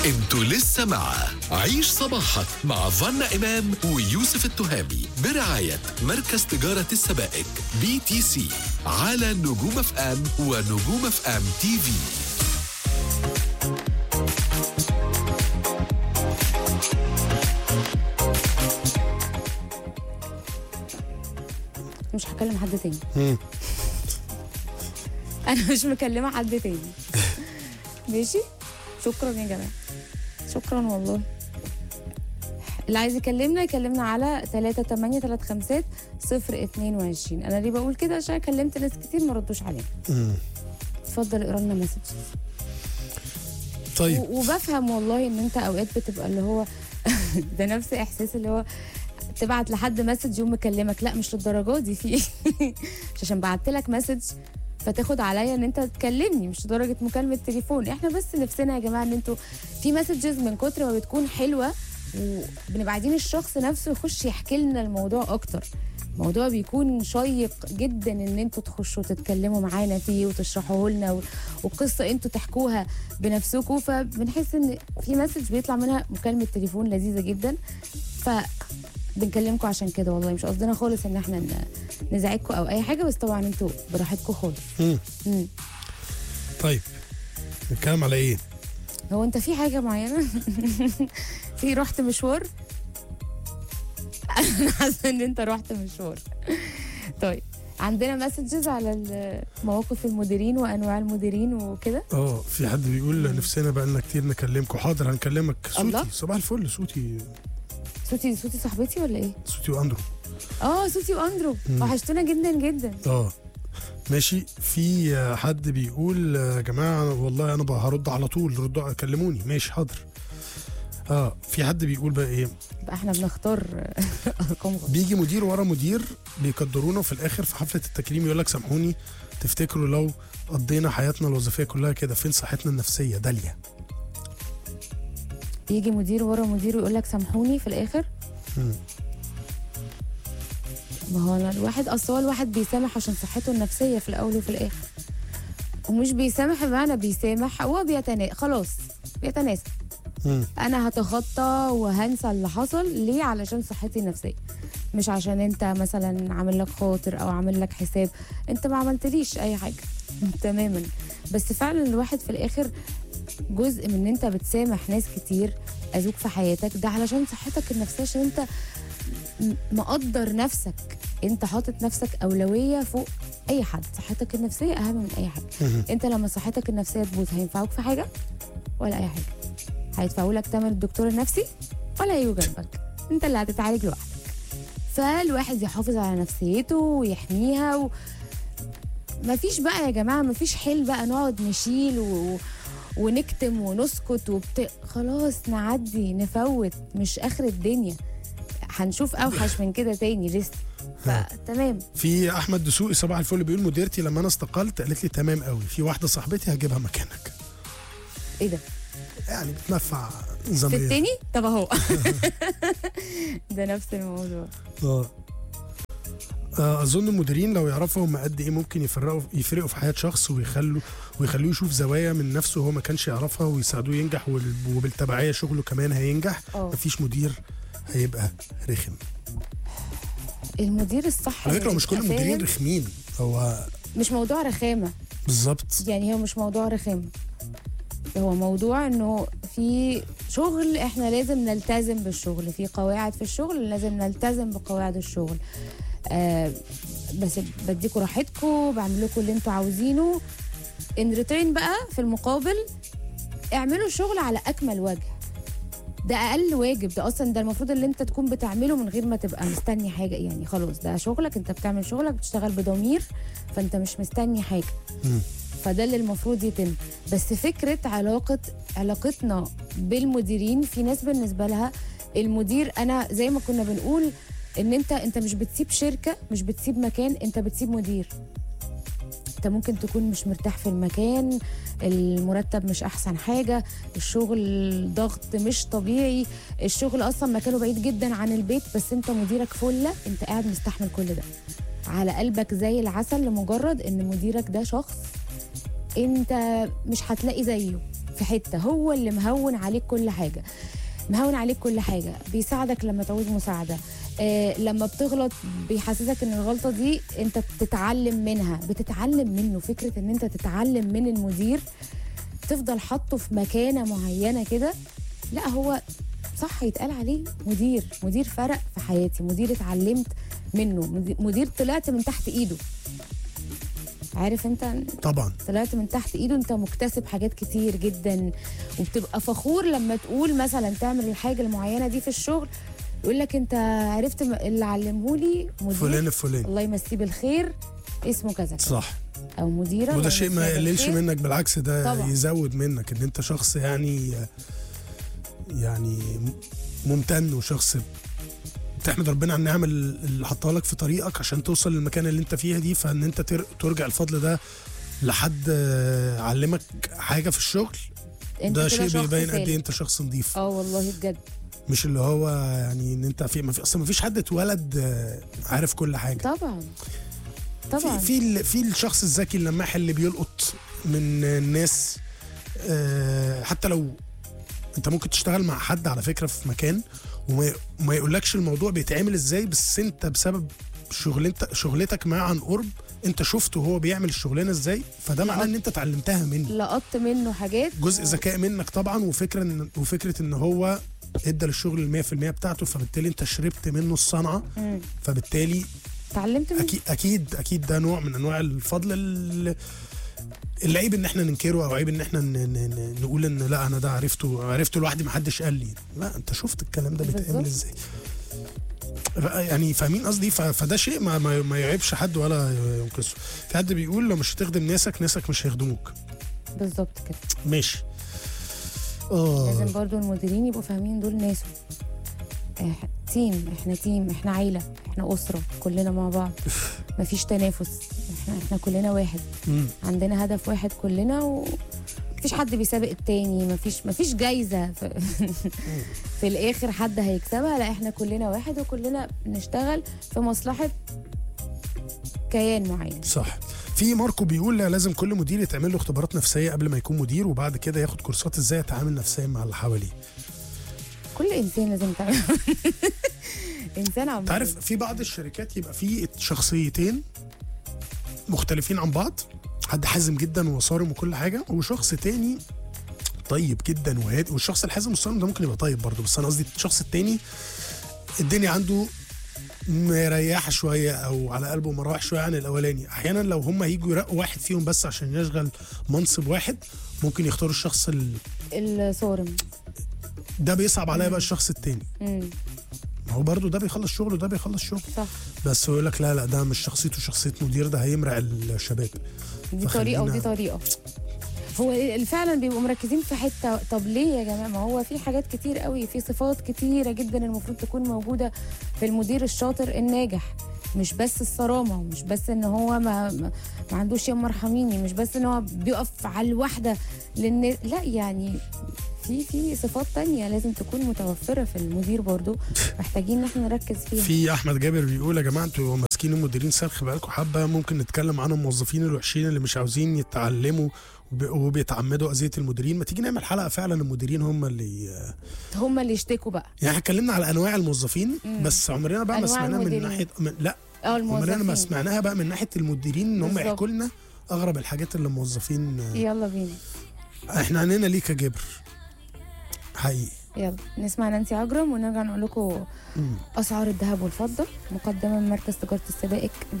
انتوا لسه مع عيش صباحك مع فنا إمام ويوسف التهامي برعاية مركز تجارة السبائك بي تي سي على نجوم اف ام ونجوم اف ام تي في مش هكلم حد تاني مم. انا مش مكلمه حد تاني ماشي شكرا يا جماعه شكرا والله اللي عايز يكلمنا يكلمنا على 3 8 3 5 0 22 انا ليه بقول كده عشان كلمت ناس كتير ما ردوش علينا مم. اتفضل اقرا لنا مسج طيب وبفهم والله ان انت اوقات بتبقى اللي هو ده نفس احساس اللي هو تبعت لحد مسج يوم مكلمك لا مش للدرجه دي في إيه؟ مش عشان بعت لك مسج فتاخد عليا ان انت تكلمني مش لدرجه مكالمه تليفون احنا بس نفسنا يا جماعه ان انتوا في مسجز من كتر ما بتكون حلوه وبنبقى عايزين الشخص نفسه يخش يحكي لنا الموضوع اكتر الموضوع بيكون شيق جدا ان انتوا تخشوا تتكلموا معانا فيه وتشرحوه لنا و- وقصه انتوا تحكوها بنفسكم فبنحس ان في مسج بيطلع منها مكالمه تليفون لذيذه جدا ف بنكلمكم عشان كده والله مش قصدنا خالص ان احنا ن- نزعجكم او اي حاجه بس طبعا انتوا براحتكم خالص مم. مم. طيب نتكلم على ايه؟ هو انت في حاجه معينه في رحت مشوار انا حاسه ان انت رحت مشوار طيب عندنا مسجز على ال- مواقف المديرين وانواع المديرين وكده اه في حد بيقول نفسنا بقى لنا كتير نكلمكم حاضر هنكلمك الله. صوتي صباح الفل صوتي صوتي صوتي صاحبتي ولا ايه صوتي واندرو اه صوتي واندرو مم. وحشتونا جدا جدا اه ماشي في آه، حد بيقول آه، يا جماعه والله انا بقى هرد على طول ردوا كلموني ماشي حاضر اه في حد بيقول بقى ايه بقى احنا بنختار ارقام غلط بيجي مدير ورا مدير بيقدرونا وفي الاخر في حفله التكريم يقول لك سامحوني تفتكروا لو قضينا حياتنا الوظيفيه كلها كده فين صحتنا النفسيه داليا يجي مدير ورا مدير ويقول لك سامحوني في الاخر مم. ما هو أنا الواحد اصل هو الواحد بيسامح عشان صحته النفسيه في الاول وفي الاخر ومش بيسامح بمعنى بيسامح هو بيتنا خلاص بيتناسى مم. انا هتخطى وهنسى اللي حصل ليه علشان صحتي النفسيه مش عشان انت مثلا عامل لك خاطر او عامل لك حساب انت ما عملتليش اي حاجه تماما بس فعلا الواحد في الاخر جزء من ان انت بتسامح ناس كتير اذوك في حياتك ده علشان صحتك النفسيه عشان انت م- مقدر نفسك انت حاطط نفسك اولويه فوق اي حد صحتك النفسيه اهم من اي حاجه مم. انت لما صحتك النفسيه تبوظ هينفعوك في حاجه ولا اي حاجه هيدفعوا لك تمن الدكتور النفسي ولا هيجوا جنبك انت اللي هتتعالج لوحدك فالواحد يحافظ على نفسيته ويحميها و... مفيش بقى يا جماعه مفيش حل بقى نقعد نشيل و... ونكتم ونسكت وبت... خلاص نعدي نفوت مش اخر الدنيا هنشوف اوحش من كده تاني لسه فتمام في احمد دسوقي صباح الفل بيقول مديرتي لما انا استقلت قالت لي تمام قوي في واحده صاحبتي هجيبها مكانك ايه ده يعني بتنفع في زميل التاني طب اهو ده نفس الموضوع اه آه، اظن المديرين لو يعرفوا هم قد ايه ممكن يفرقوا يفرقوا في حياه شخص ويخلوا ويخلوه يشوف زوايا من نفسه هو ما كانش يعرفها ويساعدوه ينجح وال- وبالتبعيه شغله كمان هينجح اه مفيش مدير هيبقى رخم المدير الصح على فكره اللي مش كل بيبقى المديرين فاهم- رخمين هو مش موضوع رخامه بالظبط يعني هو مش موضوع رخامه هو موضوع انه في شغل احنا لازم نلتزم بالشغل في قواعد في الشغل لازم نلتزم بقواعد الشغل آه بس بديكوا راحتكم بعمل لكم اللي انتوا عاوزينه ان ريتيرن بقى في المقابل اعملوا الشغل على اكمل وجه ده اقل واجب ده اصلا ده المفروض اللي انت تكون بتعمله من غير ما تبقى مستني حاجه يعني خلاص ده شغلك انت بتعمل شغلك بتشتغل بضمير فانت مش مستني حاجه مم. فده اللي المفروض يتم بس فكره علاقه علاقتنا بالمديرين في ناس بالنسبه لها المدير انا زي ما كنا بنقول ان انت انت مش بتسيب شركه مش بتسيب مكان انت بتسيب مدير انت ممكن تكون مش مرتاح في المكان المرتب مش احسن حاجه الشغل ضغط مش طبيعي الشغل اصلا مكانه بعيد جدا عن البيت بس انت مديرك فله انت قاعد مستحمل كل ده على قلبك زي العسل لمجرد ان مديرك ده شخص انت مش هتلاقي زيه في في حته هو اللي مهون عليك كل حاجه مهون عليك كل حاجه بيساعدك لما تعوز مساعده آه لما بتغلط بيحسسك ان الغلطه دي انت بتتعلم منها بتتعلم منه فكره ان انت تتعلم من المدير تفضل حاطه في مكانه معينه كده لا هو صح يتقال عليه مدير مدير فرق في حياتي مدير اتعلمت منه مدير- مدير طلعت من تحت ايده عارف انت طبعا طلعت من تحت ايده انت مكتسب حاجات كتير جدا وبتبقى فخور لما تقول مثلا تعمل الحاجه المعينه دي في الشغل يقول لك انت عرفت م- اللي علمهولي مدير فلان الفلاني الله يمسيه بالخير اسمه كذا كذا. صح او مديره وده الله شيء ما يمسيها يقللش بالخير. منك بالعكس ده طبعا. يزود منك ان انت شخص يعني يعني ممتن وشخص تحمد ربنا على النعم اللي حطها لك في طريقك عشان توصل للمكان اللي انت فيها دي فان انت تر- ترجع الفضل ده لحد آه، علمك حاجه في الشغل انت ده كده شيء شخص بيبين قد ايه سالك. انت شخص نظيف اه والله بجد مش اللي هو يعني ان انت في ما في اصلا ما فيش حد اتولد آه، عارف كل حاجه طبعا طبعا في في ال- في الشخص الذكي اللماح اللي بيلقط من الناس آه، حتى لو انت ممكن تشتغل مع حد على فكره في مكان وما وما يقولكش الموضوع بيتعمل ازاي بس انت بسبب شغلتك شغلتك معاه عن قرب انت شفته هو بيعمل الشغلانه ازاي فده معناه ان انت اتعلمتها منه لقطت منه حاجات جزء ذكاء منك طبعا وفكره ان وفكره ان هو ادى للشغل ال 100% بتاعته فبالتالي انت شربت منه الصنعه مم. فبالتالي اتعلمت منه اكيد اكيد اكيد ده نوع من انواع الفضل ال- اللي عيب ان احنا ننكره او عيب ان احنا ن- ن- ن- نقول ان لا انا ده عرفته عرفته لوحدي ما حدش قال لي لا انت شفت الكلام ده بيتعمل بالظبط. ازاي ف- يعني فاهمين قصدي ف- فده شيء ما, ما, ما يعيبش حد ولا ينقصه في حد بيقول لو مش هتخدم ناسك ناسك مش هيخدموك بالظبط كده ماشي اه لازم برضو المديرين يبقوا فاهمين دول ناسه إح- تيم احنا تيم احنا عيلة احنا أسرة كلنا مع بعض مفيش تنافس احنا احنا كلنا واحد مم. عندنا هدف واحد كلنا و مفيش حد بيسابق التاني مفيش مفيش جايزة في, في الآخر حد هيكسبها لا احنا كلنا واحد وكلنا بنشتغل في مصلحة كيان معين صح في ماركو بيقول لا لازم كل مدير يتعمل له اختبارات نفسيه قبل ما يكون مدير وبعد كده ياخد كورسات ازاي يتعامل نفسيا مع اللي حواليه كل إنسان لازم يتعامل إنسان عم انت عارف في بعض الشركات يبقى في شخصيتين مختلفين عن بعض حد حازم جدا وصارم وكل حاجه وشخص تاني طيب جدا وهادي والشخص الحازم والصارم ده ممكن يبقى طيب برضه بس انا قصدي الشخص التاني الدنيا عنده مريحه شويه او على قلبه مراوح شويه عن الاولاني احيانا لو هم هيجوا يرقوا واحد فيهم بس عشان يشغل منصب واحد ممكن يختاروا الشخص ال... الصارم ده بيصعب عليا بقى الشخص التاني مم. ما هو برضه ده بيخلص شغل وده بيخلص شغل صح بس هو يقول لك لا لا ده مش شخصيته شخصيه مدير ده هيمرع الشباب دي فخلينا- طريقه ودي طريقه هو ال- فعلا بيبقوا مركزين في حته طب ليه يا جماعه ما هو في حاجات كتير قوي في صفات كتيره جدا المفروض تكون موجوده في المدير الشاطر الناجح مش بس الصرامه ومش بس ان هو ما ما, ما عندوش يا مرحميني مش بس ان هو بيقف على الواحده لان لا يعني في في صفات تانية لازم تكون متوفرة في المدير برضو محتاجين ان احنا نركز فيها في احمد جابر بيقول يا جماعه انتوا ماسكين المديرين سلخ بقالكم حبه ممكن نتكلم عن الموظفين الوحشين اللي مش عاوزين يتعلموا وب- وبيتعمدوا اذيه المديرين ما تيجي نعمل حلقه فعلا المديرين هم اللي هم اللي يشتكوا بقى يعني احنا اتكلمنا على انواع الموظفين مم. بس عمرنا بقى ما أنواع سمعناها من المديرين. ناحيه من لا اه عمرنا ما الموظفين سمعناها بقى من ناحيه المديرين ان هم بالظبط. يحكوا لنا اغرب الحاجات اللي الموظفين يلا بينا احنا عنينا ليك يا جبر حقيقي يلا نسمع نانسي عجرم ونرجع نقول لكم مم. اسعار الذهب والفضه مقدمه من مركز تجاره السبائك